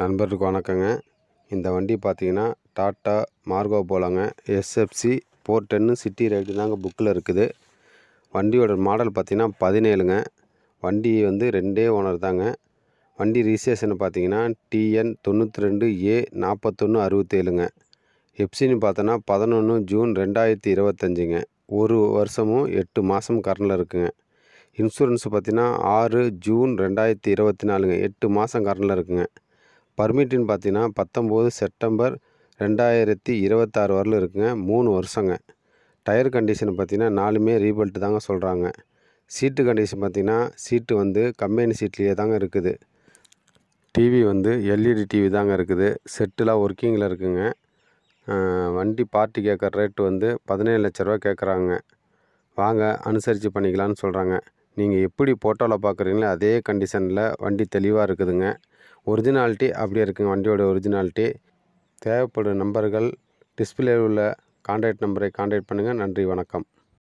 நண்பர்களுக்கு வணக்கங்க இந்த வண்டி பார்த்தீங்கன்னா டாட்டா மார்கோ போலங்க எஸ்எஃப்சி ஃபோர் டென்னு சிட்டி ரைடு தாங்க புக்கில் இருக்குது வண்டியோட மாடல் பார்த்தீங்கன்னா பதினேழுங்க வண்டி வந்து ரெண்டே ஓனர் தாங்க வண்டி ரிஜிஸ்ட்ரேஷன் பார்த்தீங்கன்னா டிஎன் தொண்ணூற்றி ரெண்டு ஏ நாற்பத்தொன்று அறுபத்தேழுங்க எப்சின்னு பார்த்தோன்னா பதினொன்று ஜூன் ரெண்டாயிரத்தி இருபத்தஞ்சிங்க ஒரு வருஷமும் எட்டு மாதம் கரண்டில் இருக்குங்க இன்சூரன்ஸ் பார்த்தீங்கன்னா ஆறு ஜூன் ரெண்டாயிரத்தி இருபத்தி நாலுங்க எட்டு மாதம் கரண்டில் இருக்குங்க பர்மிட்டுன்னு பார்த்தீங்கன்னா பத்தொம்போது செப்டம்பர் ரெண்டாயிரத்தி இருபத்தாறு வரலும் இருக்குங்க மூணு வருஷங்க டயர் கண்டிஷன் பார்த்தீங்கன்னா நாலுமே ரீபல்ட் தாங்க சொல்கிறாங்க சீட்டு கண்டிஷன் பார்த்தீங்கன்னா சீட்டு வந்து கம்பெனி சீட்லேயே தாங்க இருக்குது டிவி வந்து எல்இடி டிவி தாங்க இருக்குது செட்டுலாம் ஒர்க்கிங்கில் இருக்குங்க அஹ் வண்டி பார்ட்டி கேட்குற ரேட்டு வந்து பதினேழு லட்ச ரூபா கேட்குறாங்க வாங்க அனுசரித்து பண்ணிக்கலாம்னு சொல்கிறாங்க நீங்கள் எப்படி ஃபோட்டோவில் பார்க்குறீங்களோ அதே கண்டிஷனில் வண்டி தெளிவாக இருக்குதுங்க ஒரிஜினாலிட்டி அப்படியே இருக்குங்க வண்டியோட ஒரிஜினாலிட்டி தேவைப்படும் நம்பர்கள் டிஸ்பிளே உள்ள கான்டாக்ட் நம்பரை கான்டாக்ட் பண்ணுங்கள் நன்றி வணக்கம்